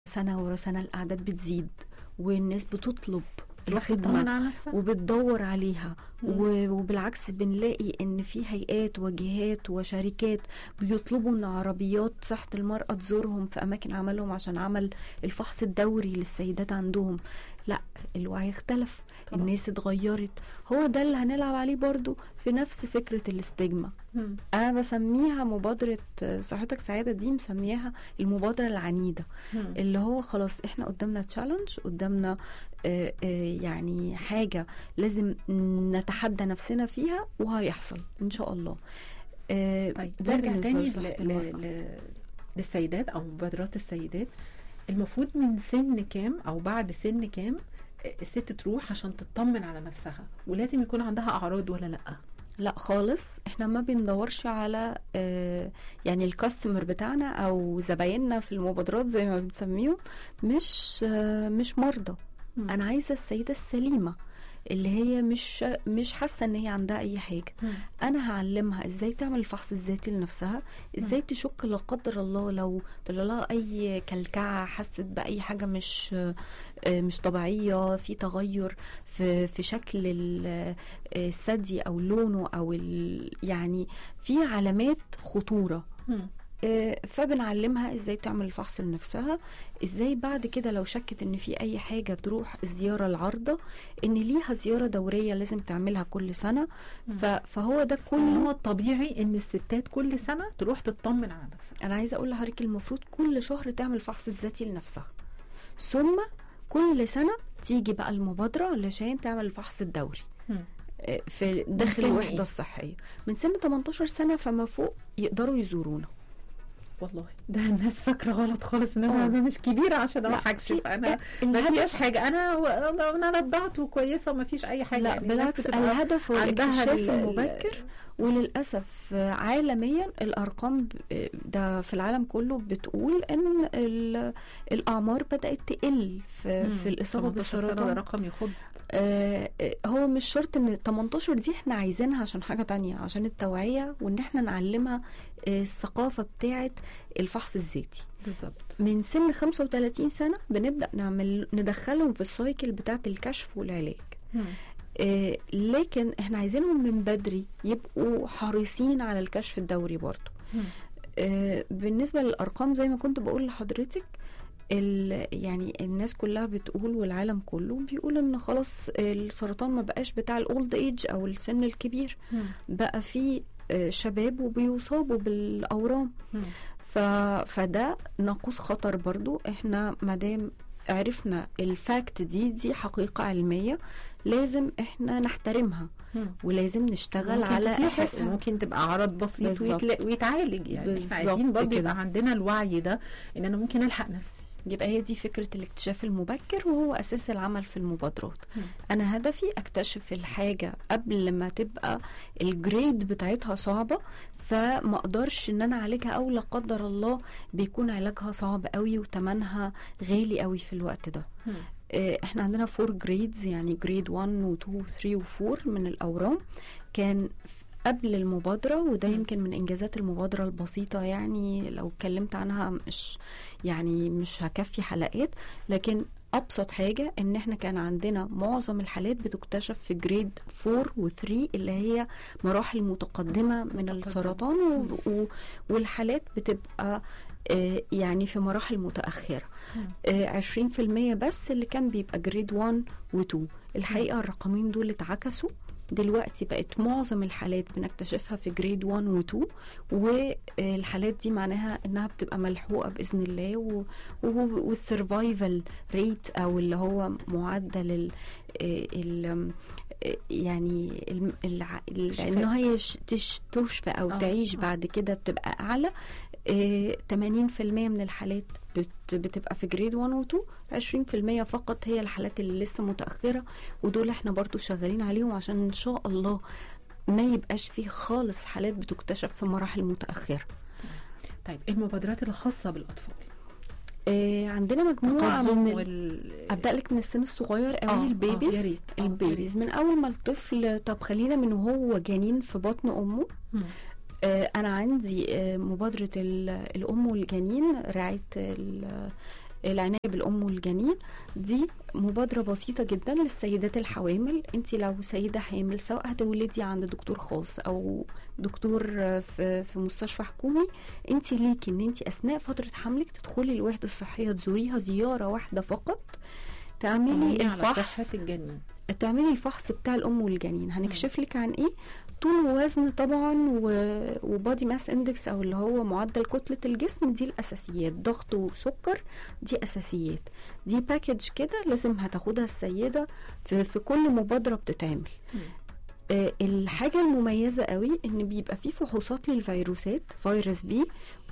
سنة ورا سنة الأعداد بتزيد والناس بتطلب تروح تطمن الخدمة على نفسها وبتدور عليها مم. و- وبالعكس بنلاقي ان في هيئات وجهات وشركات بيطلبوا ان عربيات صحة المرأة تزورهم في اماكن عملهم عشان عمل الفحص الدوري للسيدات عندهم لا الوعي اختلف طبعا. الناس اتغيرت هو ده اللي هنلعب عليه برضو في نفس فكرة الاستجمة مم. انا بسميها مبادرة صحتك سعادة دي مسميها المبادرة العنيدة مم. اللي هو خلاص احنا قدامنا تشالنج قدامنا آه، آه، يعني حاجة لازم نتحدى نفسنا فيها وهيحصل ان شاء الله آه، طيب ده نرجع بالنسبة تاني لصحة ل... المرأة. ل... ل... للسيدات او مبادرات السيدات المفروض من سن كام او بعد سن كام الست تروح عشان تطمن على نفسها ولازم يكون عندها اعراض ولا لا لا خالص احنا ما بندورش على آه، يعني الكاستمر بتاعنا او زبايننا في المبادرات زي ما بنسميهم مش آه، مش مرضى مم. انا عايزه السيده السليمه اللي هي مش مش حاسه ان هي عندها اي حاجه مم. انا هعلمها ازاي تعمل الفحص الذاتي لنفسها ازاي تشك لا قدر الله لو طلع لها اي كلكعه حست باي حاجه مش آه، مش طبيعيه في تغير في في شكل ال- آه، الثدي او لونه او ال- يعني في علامات خطوره مم. آه، فبنعلمها ازاي تعمل الفحص لنفسها ازاي بعد كده لو شكت ان في اي حاجه تروح الزياره العارضه ان ليها زياره دوريه لازم تعملها كل سنه ف- فهو ده كل كله هو الطبيعي ان الستات كل سنه تروح تطمن على نفسها انا عايزه اقول لحضرتك المفروض كل شهر تعمل فحص الذاتي لنفسها ثم كل سنه تيجي بقى المبادره علشان تعمل الفحص الدوري مم. آه، في داخل سن الوحده إيه؟ الصحيه من سن 18 سنه فما فوق يقدروا يزورونا والله ده الناس فاكره غلط خالص ان انا آه. أنا مش كبيره عشان لا، اروح اكشف في- انا ما الهدف- فيش حاجه انا و- انا رضعت وكويسه وما فيش اي حاجه لا يعني الناس بالعكس بتبقى الهدف هو عندها الاكتشاف ال- المبكر وللاسف آه، عالميا الارقام ب- آه، ده في العالم كله بتقول ان ال- الاعمار بدات تقل في, مم. في الاصابه 18 سنة ده بالسرطان رقم يخض آه، آه، هو مش شرط ان 18 دي احنا عايزينها عشان حاجه تانية عشان التوعيه وان احنا نعلمها آه، الثقافه بتاعه الفحص الذاتي بالظبط من سن 35 سنه بنبدا نعمل ندخلهم في السايكل بتاعه الكشف والعلاج آه، لكن احنا عايزينهم من بدري يبقوا حريصين على الكشف الدوري برضه آه، بالنسبة للأرقام زي ما كنت بقول لحضرتك ال- يعني الناس كلها بتقول والعالم كله بيقول ان خلاص السرطان ما بقاش بتاع الاولد ايج او السن الكبير بقى فيه آه، شباب وبيصابوا بالاورام ف... فده ناقوس خطر برضو احنا مادام عرفنا الفاكت دي دي حقيقة علمية لازم احنا نحترمها ولازم نشتغل ممكن على تتلحق اساسها ممكن تبقى عرض بسيط بالظبط. ويتلا- ويتعالج يعني احنا بالظبط عايزين برضه كده. يبقى عندنا الوعي ده ان انا ممكن الحق نفسي يبقى هي دي فكرة الاكتشاف المبكر وهو أساس العمل في المبادرات مم. أنا هدفي أكتشف الحاجة قبل ما تبقى الجريد بتاعتها صعبة فما أقدرش إن أنا أعالجها أو لا قدر الله بيكون علاجها صعب قوي وتمنها غالي قوي في الوقت ده آه، احنا عندنا فور جريدز يعني جريد 1 و 2 و 3 و 4 من الاورام كان ف- قبل المبادرة وده مم. يمكن من انجازات المبادرة البسيطة يعني لو اتكلمت عنها مش يعني مش هكفي حلقات لكن ابسط حاجة ان احنا كان عندنا معظم الحالات بتكتشف في جريد 4 و 3 اللي هي مراحل متقدمة من متقدمة. السرطان و و والحالات بتبقى آه، يعني في مراحل متأخرة آه، 20% بس اللي كان بيبقى جريد 1 و2 الحقيقة الرقمين دول اتعكسوا دلوقتي بقت معظم الحالات بنكتشفها في جريد 1 و2 والحالات دي معناها انها بتبقى ملحوقه باذن الله و- و- والسرفايفل ريت او اللي هو معدل ال ال يعني ال- الع- ال- الشفاء. ان هي ش- تش- تشفى او آه، تعيش آه. بعد كده بتبقى اعلى آه، 80% من الحالات بت- بتبقى في جريد 1 و 2 20% فقط هي الحالات اللي لسه متأخرة ودول احنا برضو شغالين عليهم عشان ان شاء الله ما يبقاش فيه خالص حالات بتكتشف في مراحل متأخرة طيب المبادرات الخاصه بالاطفال آه عندنا مجموعة التقزم من ال... وال ابدا لك من السن الصغير قوي آه، آه، البيبيز يا ريت، آه، يا البيبيز ريت. من اول ما الطفل طب خلينا من وهو جنين في بطن امه مم. آه، انا عندي آه، مبادره ال- الام والجنين رعايه ال- العنايه بالام والجنين دي مبادره بسيطه جدا للسيدات الحوامل انت لو سيده حامل سواء هتولدي عند دكتور خاص او دكتور في في مستشفى حكومي انت ليكي ان انت اثناء فتره حملك تدخلي الوحده الصحيه تزوريها زياره واحده فقط تعملي طمني على الفحص صحه الجنين تعملي الفحص بتاع الام والجنين هنكشف لك عن ايه طول ووزن طبعا و- وبادي ماس اندكس او اللي هو معدل كتله الجسم دي الاساسيات ضغط وسكر دي اساسيات دي باكج كده لازم هتاخدها السيده في في كل مبادره بتتعمل مم. آه، الحاجة المميزة قوي ان بيبقى فيه فحوصات للفيروسات فيروس بي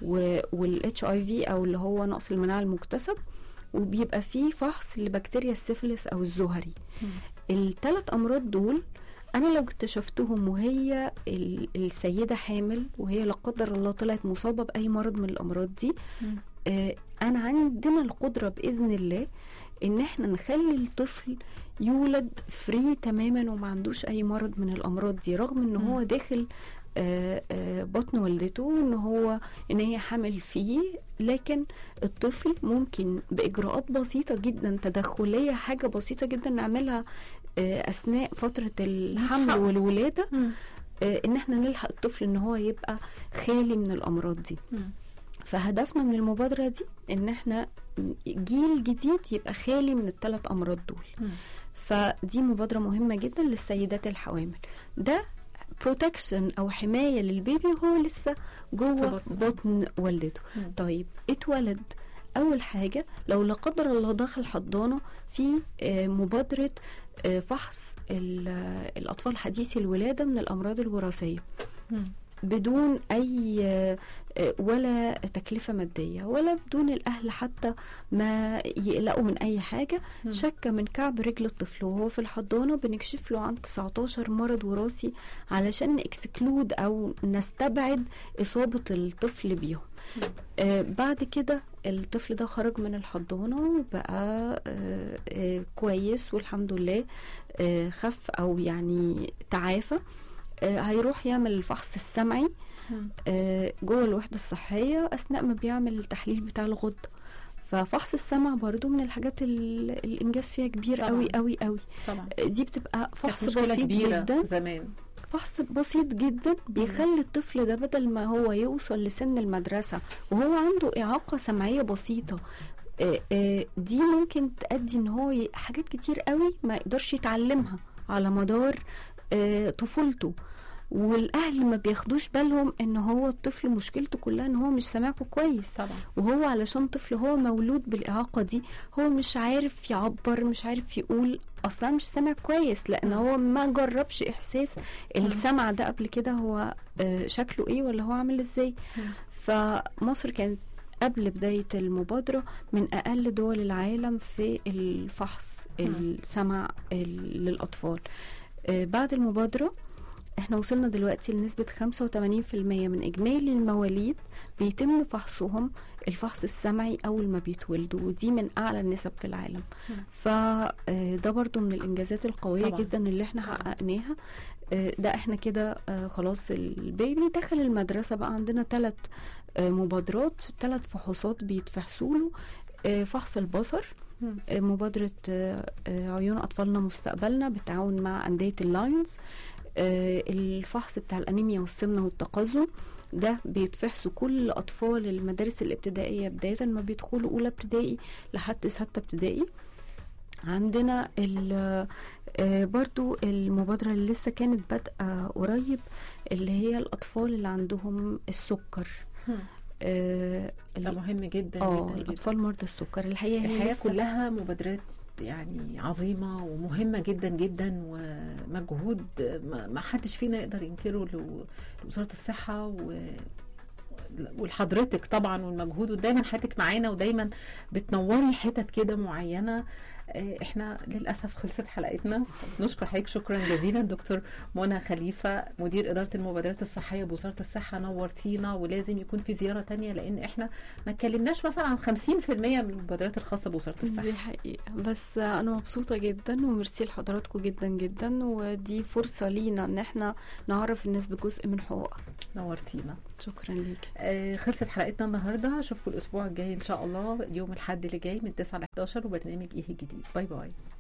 والاتش اي في او اللي هو نقص المناعة المكتسب وبيبقى فيه فحص لبكتيريا السيفلس او الزهري مم. الثلاث امراض دول انا لو اكتشفتهم وهي ال- السيده حامل وهي لا قدر الله طلعت مصابه باي مرض من الامراض دي مم. آه انا عندنا القدره باذن الله ان احنا نخلي الطفل يولد فري تماما وما عندوش اي مرض من الامراض دي رغم ان مم. هو داخل آه، آه، بطن والدته ان هو ان هي حامل فيه لكن الطفل ممكن باجراءات بسيطه جدا تدخليه حاجه بسيطه جدا نعملها آه، اثناء فتره الحمل نلحقه. والولاده مم. آه، ان احنا نلحق الطفل ان هو يبقى خالي من الامراض دي مم. فهدفنا من المبادره دي ان احنا جيل جديد يبقى خالي من الثلاث امراض دول مم. فدي مبادره مهمه جدا للسيدات الحوامل ده بروتكشن او حمايه للبيبي وهو لسه جوه في بطن. بطن والدته مم. طيب اتولد اول حاجه لو لا قدر الله دخل حضانه في آه، مبادره آه، فحص ال- آه، الاطفال حديثي الولاده من الامراض الوراثيه مم. بدون اي آه، آه، ولا تكلفه ماديه ولا بدون الاهل حتى ما يقلقوا من اي حاجه مم. شكه من كعب رجل الطفل وهو في الحضانه بنكشف له عن 19 مرض وراثي علشان نكسكلود او نستبعد اصابه الطفل بيهم مم. آه بعد كده الطفل ده خرج من الحضانه وبقى آه آه كويس والحمد لله آه خف او يعني تعافى آه هيروح يعمل الفحص السمعي مم. آه، جوه الوحدة الصحية أثناء ما بيعمل التحليل بتاع الغدة ففحص السمع برضو من الحاجات ال- الإنجاز فيها كبير طبعاً. قوي قوي قوي طبعا آه، دي بتبقى فحص كانت مشكلة بسيط كبيرة جدا زمان فحص بسيط جدا بيخلي الطفل ده بدل ما هو يوصل لسن المدرسة وهو عنده إعاقة سمعية بسيطة آه، آه، دي ممكن تؤدي ان هو ي- حاجات كتير قوي ما يقدرش يتعلمها على مدار آه، طفولته والاهل ما بياخدوش بالهم ان هو الطفل مشكلته كلها ان هو مش سامعكم كويس طبعا وهو علشان طفل هو مولود بالإعاقة دي هو مش عارف يعبر مش عارف يقول أصلا مش سامع كويس لأن مم. هو ما جربش إحساس السمع ده قبل كده هو آه، شكله إيه ولا هو عامل إزاي مم. فمصر كانت قبل بداية المبادرة من أقل دول العالم في الفحص مم. السمع ال- للأطفال آه، بعد المبادرة احنا وصلنا دلوقتي لنسبة 85% من إجمالي المواليد بيتم فحصهم الفحص السمعي أول ما بيتولدوا ودي من أعلى النسب في العالم مم. فده برضو من الإنجازات القوية طبعاً. جدا اللي احنا طبعاً. حققناها آه، ده احنا كده آه، خلاص البيبي دخل المدرسة بقى عندنا ثلاث مبادرات ثلاث فحوصات بيتفحصوا له آه، فحص البصر مم. آه، مبادرة آه، آه، عيون أطفالنا مستقبلنا بالتعاون مع أندية اللايونز آه، الفحص بتاع الأنيميا والسمنة والتقزم ده بيتفحصوا كل أطفال المدارس الابتدائية بداية ما بيدخلوا أولى ابتدائي لحد ستة ابتدائي عندنا ال- آه، برضو المبادرة اللي لسه كانت بادئة قريب اللي هي الأطفال اللي عندهم السكر مم. آه، ده مهم جدا اه جدا, جدا. الأطفال مرضى السكر الحقيقة هي الحياة لسه كلها مبادرات يعني عظيمة ومهمة جدا جدا ومجهود ما ما حدش فينا يقدر ينكره لو- لوزارة الصحة و ولحضرتك طبعا والمجهود ودايما حياتك معانا ودايما بتنوري حتت كده معينة آه، احنا للاسف خلصت حلقتنا نشكر حضرتك شكرا جزيلا دكتور منى خليفه مدير اداره المبادرات الصحيه بوزاره الصحه نورتينا ولازم يكون في زياره تانية لان احنا ما اتكلمناش مثلا عن 50% من المبادرات الخاصه بوزاره الصحه دي حقيقة بس أنا مبسوطة جدا وميرسي لحضراتكم جدا جدا ودي فرصة لينا إن احنا نعرف الناس بجزء من حقوقها نورتينا شكرا ليك آه، خلصت حلقتنا النهارده اشوفكم الاسبوع الجاي ان شاء الله يوم الاحد اللي جاي من 9 ل 11 وبرنامج ايه الجديد باي باي